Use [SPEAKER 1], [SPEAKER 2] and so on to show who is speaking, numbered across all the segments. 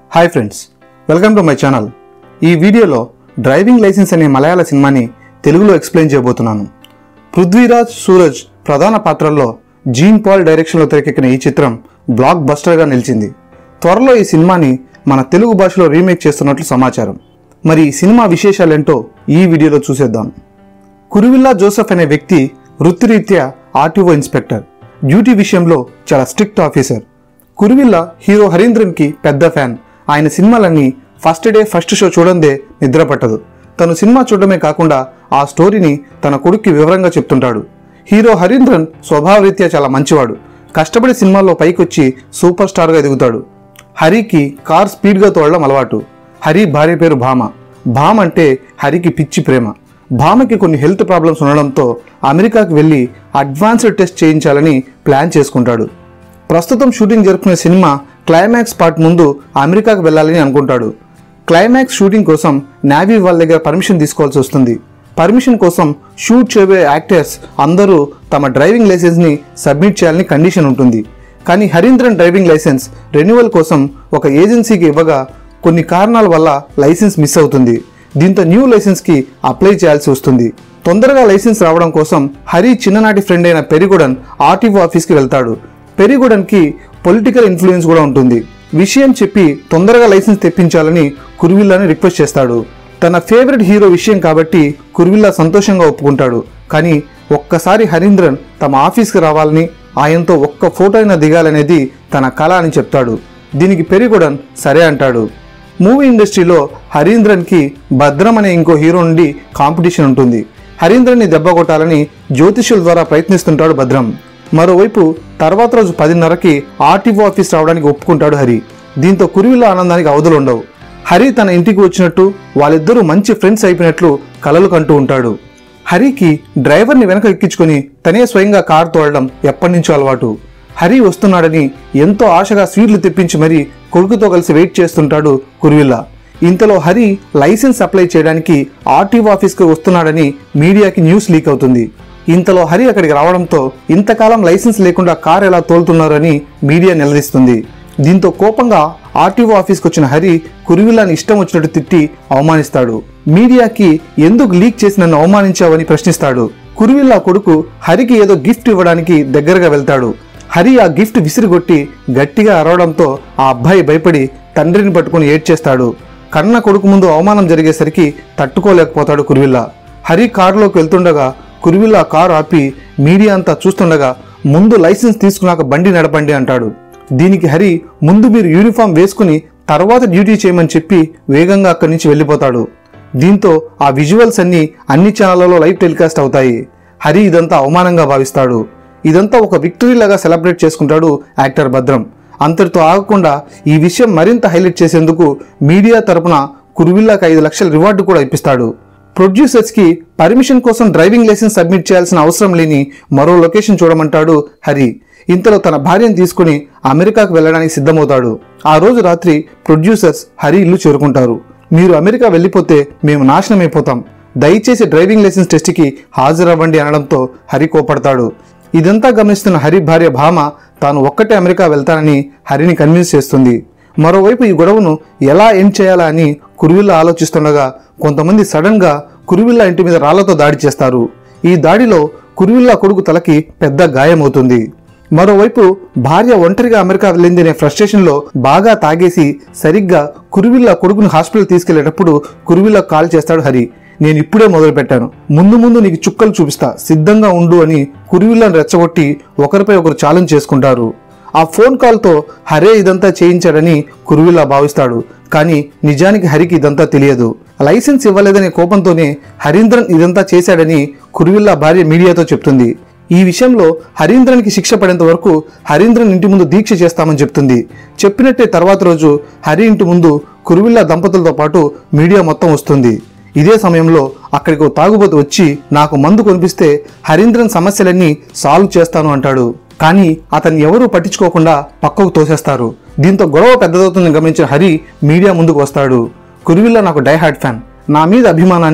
[SPEAKER 1] hi friends welcome to my channel ఈ వీడియోలో driving licence అనే మలయాళ సినిమాని తెలుగులో ఎక్స్ప్లెయిన్ చేయబోతున్నాను పృథ్వీరాజ్ సూరజ్ ప్రధాన పాత్రల్లో జీన్ పాల్ డైరెక్షన్లో తెరకెక్కిన ఈ చిత్రం బ్లాక్ బస్టర్గా నిలిచింది త్వరలో ఈ సినిమాని మన తెలుగు భాషలో రీమేక్ చేస్తున్నట్లు సమాచారం మరి ఈ సినిమా విశేషాలేంటో ఈ వీడియోలో చూసేద్దాం కురువిల్లా జోసెఫ్ అనే వ్యక్తి వృత్తిరీత్యా ఆర్టీఓ ఇన్స్పెక్టర్ డ్యూటీ విషయంలో చాలా strict officer Kuruvilla hero Harindran కి పెద్ద ఫ్యాన్ ఆయన సినిమాలన్నీ ఫస్ట్ డే ఫస్ట్ షో చూడందే నిద్ర పట్టదు తను సినిమా చూడడమే కాకుండా ఆ స్టోరీని తన కొడుక్కి వివరంగా చెప్తుంటాడు హీరో హరీంద్రన్ స్వభావరీత్యా చాలా మంచివాడు కష్టపడి సినిమాల్లో పైకొచ్చి సూపర్ స్టార్గా ఎదుగుతాడు హరికి కార్ స్పీడ్గా తోడడం అలవాటు హరి భార్య పేరు భామ భామ అంటే హరికి పిచ్చి ప్రేమ భామకి కొన్ని హెల్త్ ప్రాబ్లమ్స్ ఉండడంతో అమెరికాకి వెళ్ళి అడ్వాన్స్డ్ టెస్ట్ చేయించాలని ప్లాన్ చేసుకుంటాడు ప్రస్తుతం షూటింగ్ జరుపుకునే సినిమా క్లైమాక్స్ పార్ట్ ముందు అమెరికాకు వెళ్ళాలని అనుకుంటాడు క్లైమాక్స్ షూటింగ్ కోసం నావీ వాళ్ళ దగ్గర పర్మిషన్ తీసుకోవాల్సి వస్తుంది పర్మిషన్ కోసం షూట్ చేయబోయే యాక్టర్స్ అందరూ తమ డ్రైవింగ్ లైసెన్స్ని సబ్మిట్ చేయాలని కండిషన్ ఉంటుంది కానీ హరీంద్రన్ డ్రైవింగ్ లైసెన్స్ రెన్యువల్ కోసం ఒక ఏజెన్సీకి ఇవ్వగా కొన్ని కారణాల వల్ల లైసెన్స్ మిస్ అవుతుంది దీంతో న్యూ లైసెన్స్కి అప్లై చేయాల్సి వస్తుంది తొందరగా లైసెన్స్ రావడం కోసం హరి చిన్ననాటి ఫ్రెండ్ అయిన పెరిగొడన్ ఆర్టీఓ ఆఫీస్కి వెళ్తాడు పెరిగొడన్కి పొలిటికల్ ఇన్ఫ్లుయెన్స్ కూడా ఉంటుంది విషయం చెప్పి తొందరగా లైసెన్స్ తెప్పించాలని కుర్విల్లాని రిక్వెస్ట్ చేస్తాడు తన ఫేవరెట్ హీరో విషయం కాబట్టి కుర్విల్లా సంతోషంగా ఒప్పుకుంటాడు కానీ ఒక్కసారి హరీంద్రన్ తమ ఆఫీస్కి రావాలని ఆయనతో ఒక్క ఫోటో అయినా దిగాలనేది తన కళ అని చెప్తాడు దీనికి పెరిగొడన్ సరే అంటాడు మూవీ ఇండస్ట్రీలో హరీంద్రన్కి భద్రం అనే ఇంకో హీరో నుండి కాంపిటీషన్ ఉంటుంది హరీంద్రన్ని దెబ్బ కొట్టాలని జ్యోతిష్యుల ద్వారా ప్రయత్నిస్తుంటాడు భద్రం మరోవైపు తర్వాత రోజు పదిన్నరకి ఆర్టీఓ ఆఫీస్ రావడానికి ఒప్పుకుంటాడు హరి దీంతో కురివిల ఆనందానికి అవధులు ఉండవు హరి తన ఇంటికి వచ్చినట్టు వాళ్ళిద్దరూ మంచి ఫ్రెండ్స్ అయిపోయినట్లు కలలు కంటూ ఉంటాడు హరికి డ్రైవర్ని వెనక ఎక్కించుకొని తనే స్వయంగా కారు తోడడం ఎప్పటి నుంచో అలవాటు హరి వస్తున్నాడని ఎంతో ఆశగా స్వీట్లు తెప్పించి మరీ కొడుకుతో కలిసి వెయిట్ చేస్తుంటాడు కుర్విల్లా ఇంతలో హరి లైసెన్స్ అప్లై చేయడానికి ఆర్టీఓ ఆఫీస్కి వస్తున్నాడని మీడియాకి న్యూస్ లీక్ అవుతుంది ఇంతలో హరి అక్కడికి రావడంతో ఇంతకాలం లైసెన్స్ లేకుండా కార్ ఎలా తోలుతున్నారని మీడియా నిలదీస్తుంది దీంతో కోపంగా ఆర్టీఓ ఆఫీస్కి వచ్చిన హరి కురువిల్లాని ఇష్టం వచ్చినట్టు తిట్టి అవమానిస్తాడు మీడియాకి ఎందుకు లీక్ చేసి నన్ను అవమానించావని ప్రశ్నిస్తాడు కురువిల్లా కొడుకు హరికి ఏదో గిఫ్ట్ ఇవ్వడానికి దగ్గరగా వెళ్తాడు హరి ఆ గిఫ్ట్ విసిరిగొట్టి గట్టిగా అరవడంతో ఆ అబ్బాయి భయపడి తండ్రిని పట్టుకుని ఏడ్చేస్తాడు కన్న కొడుకు ముందు అవమానం జరిగేసరికి తట్టుకోలేకపోతాడు కురువిల్లా హరి కారులోకి వెళ్తుండగా కురువిల్లా కారు ఆపి మీడియా అంతా చూస్తుండగా ముందు లైసెన్స్ తీసుకున్నాక బండి నడపండి అంటాడు దీనికి హరి ముందు మీరు యూనిఫామ్ వేసుకుని తర్వాత డ్యూటీ చేయమని చెప్పి వేగంగా అక్కడి నుంచి వెళ్ళిపోతాడు దీంతో ఆ విజువల్స్ అన్ని అన్ని ఛానళ్లలో లైవ్ టెలికాస్ట్ అవుతాయి హరి ఇదంతా అవమానంగా భావిస్తాడు ఇదంతా ఒక విక్టరీ లాగా సెలబ్రేట్ చేసుకుంటాడు యాక్టర్ భద్రం అంతటితో ఆగకుండా ఈ విషయం మరింత హైలైట్ చేసేందుకు మీడియా తరపున కురువిల్లాకి ఐదు లక్షల రివార్డు కూడా ఇప్పిస్తాడు ప్రొడ్యూసర్స్ కి పర్మిషన్ కోసం డ్రైవింగ్ లైసెన్స్ సబ్మిట్ చేయాల్సిన అవసరం లేని మరో లొకేషన్ చూడమంటాడు హరి ఇంతలో తన భార్యను తీసుకుని అమెరికాకు వెళ్ళడానికి సిద్ధమవుతాడు ఆ రోజు రాత్రి ప్రొడ్యూసర్స్ హరి ఇల్లు చేరుకుంటారు మీరు అమెరికా వెళ్ళిపోతే మేము నాశనం అయిపోతాం దయచేసి డ్రైవింగ్ లైసెన్స్ టెస్ట్కి హాజరవ్వండి అనడంతో హరి కోపడతాడు ఇదంతా గమనిస్తున్న హరి భార్య భామ తాను ఒక్కటే అమెరికా వెళ్తానని హరిని కన్విన్స్ చేస్తుంది మరోవైపు ఈ గొడవను ఎలా ఎండ్ చేయాలా అని కురువిల్లా ఆలోచిస్తుండగా కొంతమంది సడన్ గా కురువిల్లా ఇంటి మీద రాళ్లతో దాడి చేస్తారు ఈ దాడిలో కురువిల్లా కొడుకు తలకి పెద్ద గాయమవుతుంది మరోవైపు భార్య ఒంటరిగా అమెరికా వెళ్ళిందనే ఫ్రస్ట్రేషన్లో బాగా తాగేసి సరిగ్గా కురువిల్లా కొడుకుని హాస్పిటల్ తీసుకెళ్లేటప్పుడు కురువిల్లా కాల్ చేస్తాడు హరి నేను ఇప్పుడే మొదలు పెట్టాను ముందు ముందు నీకు చుక్కలు చూపిస్తా సిద్ధంగా ఉండు అని కురువిల్లాను రెచ్చగొట్టి ఒకరిపై ఒకరు ఛాలెంజ్ చేసుకుంటారు ఆ ఫోన్ కాల్తో హరే ఇదంతా చేయించాడని కురువిల్లా భావిస్తాడు కానీ నిజానికి హరికి ఇదంతా తెలియదు లైసెన్స్ ఇవ్వలేదనే కోపంతోనే హరీంద్రన్ ఇదంతా చేశాడని కురువిల్లా భార్య మీడియాతో చెప్తుంది ఈ విషయంలో హరీంద్రన్కి శిక్ష పడేంత వరకు హరీంద్రన్ ఇంటి ముందు దీక్ష చేస్తామని చెప్తుంది చెప్పినట్టే తర్వాత రోజు హరి ఇంటి ముందు కురువిల్లా దంపతులతో పాటు మీడియా మొత్తం వస్తుంది ఇదే సమయంలో అక్కడికి ఓ తాగుబోతు వచ్చి నాకు మందు కొనిపిస్తే హరీంద్రన్ సమస్యలన్నీ సాల్వ్ చేస్తాను అంటాడు కానీ అతన్ని ఎవరూ పట్టించుకోకుండా పక్కకు తోసేస్తారు దీంతో గొడవ పెద్దదవుతుందని గమనించిన హరి మీడియా ముందుకు వస్తాడు కురువిల్లా నాకు డైహార్డ్ ఫ్యాన్ నా మీద అభిమానాన్ని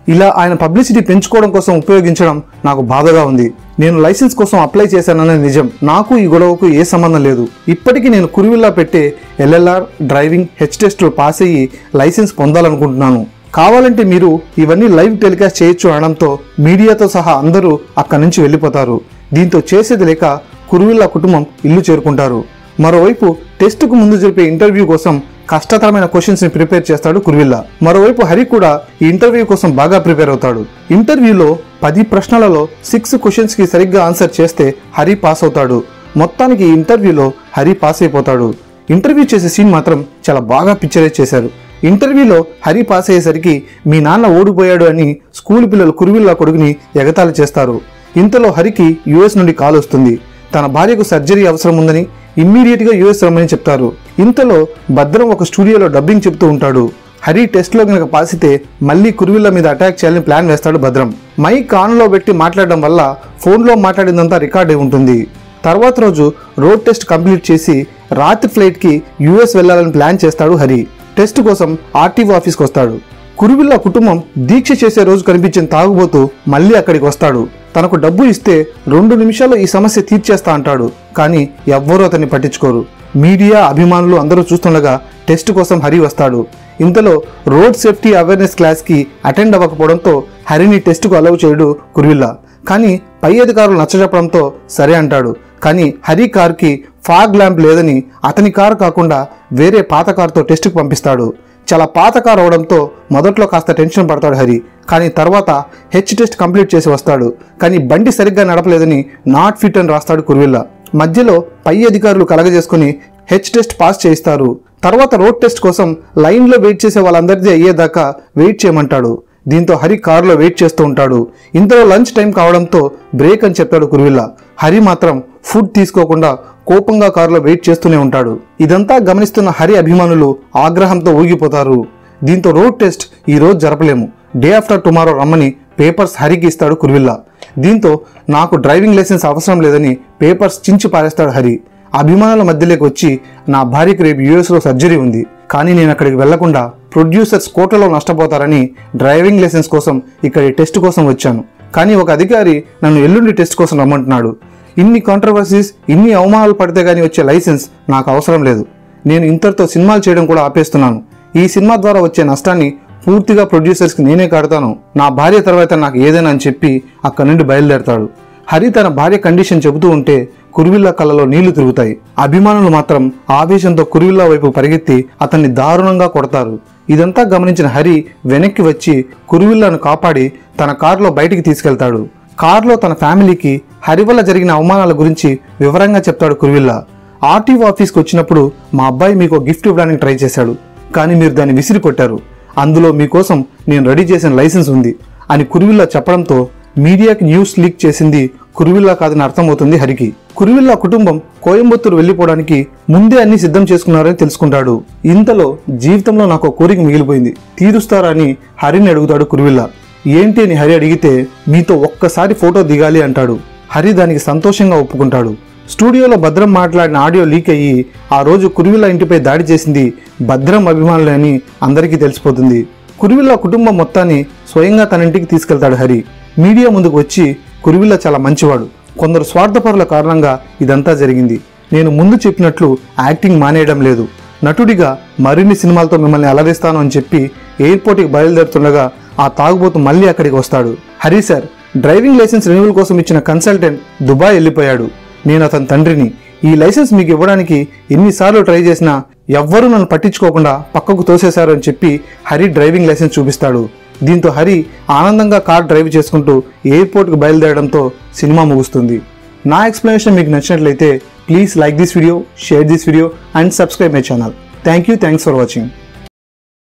[SPEAKER 1] ఇలా ఆయన పబ్లిసిటీ పెంచుకోవడం కోసం ఉపయోగించడం నాకు బాధగా ఉంది నేను లైసెన్స్ కోసం అప్లై చేశానన్నది నిజం నాకు ఈ గొడవకు ఏ సంబంధం లేదు ఇప్పటికీ నేను కురువిల్లా పెట్టే ఎల్ఎల్ఆర్ డ్రైవింగ్ హెచ్ టెస్టులు పాస్ అయ్యి లైసెన్స్ పొందాలనుకుంటున్నాను కావాలంటే మీరు ఇవన్నీ లైవ్ టెలికాస్ట్ చేయొచ్చు అనడంతో మీడియాతో సహా అందరూ అక్కడి నుంచి వెళ్ళిపోతారు దీంతో చేసేది లేక కురువిల్లా కుటుంబం ఇల్లు చేరుకుంటారు మరోవైపు టెస్టుకు ముందు జరిపే ఇంటర్వ్యూ కోసం కష్టతరమైన క్వశ్చన్స్ ని ప్రిపేర్ చేస్తాడు కుర్విల్లా మరోవైపు హరి కూడా ఈ ఇంటర్వ్యూ కోసం బాగా ప్రిపేర్ అవుతాడు ఇంటర్వ్యూలో పది ప్రశ్నలలో సిక్స్ క్వశ్చన్స్ కి సరిగ్గా ఆన్సర్ చేస్తే హరి పాస్ అవుతాడు మొత్తానికి ఈ ఇంటర్వ్యూలో హరి పాస్ అయిపోతాడు ఇంటర్వ్యూ చేసే సీన్ మాత్రం చాలా బాగా పిక్చరైజ్ చేశారు ఇంటర్వ్యూలో హరి పాస్ అయ్యేసరికి మీ నాన్న ఓడిపోయాడు అని స్కూల్ పిల్లలు కురువిల్లా కొడుకుని ఎగతాళి చేస్తారు ఇంతలో హరికి యుఎస్ నుండి కాల్ వస్తుంది తన భార్యకు సర్జరీ అవసరం ఉందని ఇమ్మీడియట్ గా యుఎస్ రమ్మని చెప్తారు ఇంతలో భద్రం ఒక స్టూడియోలో డబ్బింగ్ చెప్తూ ఉంటాడు హరి టెస్ట్ లో గనక పాసితే మళ్ళీ కురువిల్ల మీద అటాక్ చేయాలని ప్లాన్ వేస్తాడు భద్రం మైక్ ఆన్ లో పెట్టి మాట్లాడడం వల్ల ఫోన్ లో మాట్లాడిందంతా రికార్డ్ అయి ఉంటుంది తర్వాత రోజు రోడ్ టెస్ట్ కంప్లీట్ చేసి రాత్రి ఫ్లైట్ కి యుఎస్ వెళ్లాలని ప్లాన్ చేస్తాడు హరి టెస్ట్ కోసం ఆర్టీఓ ఆఫీస్కి వస్తాడు కురువిల్ల కుటుంబం దీక్ష చేసే రోజు కనిపించిన తాగుబోతూ మళ్ళీ అక్కడికి వస్తాడు తనకు డబ్బు ఇస్తే రెండు నిమిషాల్లో ఈ సమస్య తీర్చేస్తా అంటాడు కానీ ఎవ్వరూ అతన్ని పట్టించుకోరు మీడియా అభిమానులు అందరూ చూస్తుండగా టెస్ట్ కోసం హరి వస్తాడు ఇంతలో రోడ్ సేఫ్టీ అవేర్నెస్ క్లాస్కి అటెండ్ అవ్వకపోవడంతో హరిని టెస్టుకు అలౌ చేయడు కుర్విల్లా కానీ పై అధికారులు నచ్చజెప్పడంతో సరే అంటాడు కానీ హరి కార్కి ఫాగ్ ల్యాంప్ లేదని అతని కారు కాకుండా వేరే పాత కారుతో టెస్టుకు పంపిస్తాడు చాలా పాత కారు అవడంతో మొదట్లో కాస్త టెన్షన్ పడతాడు హరి కానీ తర్వాత హెచ్ టెస్ట్ కంప్లీట్ చేసి వస్తాడు కానీ బండి సరిగ్గా నడపలేదని నాట్ ఫిట్ అని రాస్తాడు కుర్విల్లా మధ్యలో పై అధికారులు కలగజేసుకుని హెచ్ టెస్ట్ పాస్ చేయిస్తారు తర్వాత రోడ్ టెస్ట్ కోసం లైన్లో వెయిట్ చేసే వాళ్ళందరిది అయ్యేదాకా వెయిట్ చేయమంటాడు దీంతో హరి కారులో వెయిట్ చేస్తూ ఉంటాడు ఇంతలో లంచ్ టైం కావడంతో బ్రేక్ అని చెప్తాడు కురువిల్లా హరి మాత్రం ఫుడ్ తీసుకోకుండా కోపంగా కారులో వెయిట్ చేస్తూనే ఉంటాడు ఇదంతా గమనిస్తున్న హరి అభిమానులు ఆగ్రహంతో ఊగిపోతారు దీంతో రోడ్ టెస్ట్ ఈ రోజు జరపలేము డే ఆఫ్టర్ టుమారో రమ్మని పేపర్స్ హరికి ఇస్తాడు కుర్విల్లా దీంతో నాకు డ్రైవింగ్ లైసెన్స్ అవసరం లేదని పేపర్స్ చించి పారేస్తాడు హరి అభిమానుల మధ్యలోకి వచ్చి నా భార్యకి రేపు యూఎస్లో సర్జరీ ఉంది కానీ నేను అక్కడికి వెళ్లకుండా ప్రొడ్యూసర్స్ కోట్లలో నష్టపోతారని డ్రైవింగ్ లైసెన్స్ కోసం ఇక్కడ టెస్ట్ కోసం వచ్చాను కానీ ఒక అధికారి నన్ను ఎల్లుండి టెస్ట్ కోసం రమ్మంటున్నాడు ఇన్ని కాంట్రవర్సీస్ ఇన్ని అవమానాలు పడితే గానీ వచ్చే లైసెన్స్ నాకు అవసరం లేదు నేను ఇంతటితో సినిమాలు చేయడం కూడా ఆపేస్తున్నాను ఈ సినిమా ద్వారా వచ్చే నష్టాన్ని పూర్తిగా ప్రొడ్యూసర్స్కి నేనే కడతాను నా భార్య తర్వాత నాకు ఏదైనా అని చెప్పి అక్కడి నుండి బయలుదేరతాడు హరి తన భార్య కండిషన్ చెబుతూ ఉంటే కురువిల్లా కళ్ళలో నీళ్లు తిరుగుతాయి అభిమానులు మాత్రం ఆవేశంతో కురువిల్లా వైపు పరిగెత్తి అతన్ని దారుణంగా కొడతారు ఇదంతా గమనించిన హరి వెనక్కి వచ్చి కురువిల్లాను కాపాడి తన కారులో బయటికి తీసుకెళ్తాడు కారులో తన ఫ్యామిలీకి హరి వల్ల జరిగిన అవమానాల గురించి వివరంగా చెప్తాడు కురువిల్లా ఆర్టీఓ ఆఫీస్కి వచ్చినప్పుడు మా అబ్బాయి మీకు ఒక గిఫ్ట్ ఇవ్వడానికి ట్రై చేశాడు కానీ మీరు దాన్ని విసిరి కొట్టారు అందులో మీకోసం నేను రెడీ చేసిన లైసెన్స్ ఉంది అని కురువిల్లా చెప్పడంతో మీడియాకి న్యూస్ లీక్ చేసింది కురువిల్లా కాదని అర్థమవుతుంది హరికి కురువిల్లా కుటుంబం కోయంబత్తూరు వెళ్ళిపోవడానికి ముందే అన్ని సిద్ధం చేసుకున్నారని తెలుసుకుంటాడు ఇంతలో జీవితంలో నాకు ఒక కోరిక మిగిలిపోయింది తీరుస్తారా అని హరిని అడుగుతాడు కురువిల్లా ఏంటి అని హరి అడిగితే మీతో ఒక్కసారి ఫోటో దిగాలి అంటాడు హరి దానికి సంతోషంగా ఒప్పుకుంటాడు స్టూడియోలో భద్రం మాట్లాడిన ఆడియో లీక్ అయ్యి ఆ రోజు కురువిల్లా ఇంటిపై దాడి చేసింది భద్రం అభిమానులే అని అందరికీ తెలిసిపోతుంది కురువిల్లా కుటుంబం మొత్తాన్ని స్వయంగా తన ఇంటికి తీసుకెళ్తాడు హరి మీడియా ముందుకు వచ్చి కురువిల్లా చాలా మంచివాడు కొందరు స్వార్థపరుల కారణంగా ఇదంతా జరిగింది నేను ముందు చెప్పినట్లు యాక్టింగ్ మానేయడం లేదు నటుడిగా మరిన్ని సినిమాలతో మిమ్మల్ని అలరిస్తాను అని చెప్పి ఎయిర్పోర్ట్కి బయలుదేరుతుండగా ఆ తాగుబోతు మళ్ళీ అక్కడికి వస్తాడు Hari sir driving licence renewal కోసం ఇచ్చిన కన్సల్టెంట్ దుబాయ్ వెళ్ళిపోయాడు నేను అతని తండ్రిని ఈ లైసెన్స్ మీకు ఇవ్వడానికి ఎన్నిసార్లు ట్రై చేసినా ఎవ్వరూ నన్ను పట్టించుకోకుండా పక్కకు తోసేశారు అని చెప్పి హరి డ్రైవింగ్ లైసెన్స్ చూపిస్తాడు దీంతో హరి ఆనందంగా కార్ డ్రైవ్ చేసుకుంటూ ఎయిర్పోర్ట్కి బయలుదేరడంతో సినిమా ముగుస్తుంది నా ఎక్స్ప్లెనేషన్ మీకు నచ్చినట్లయితే please like this video share this video and subscribe my channel thank you thanks for watching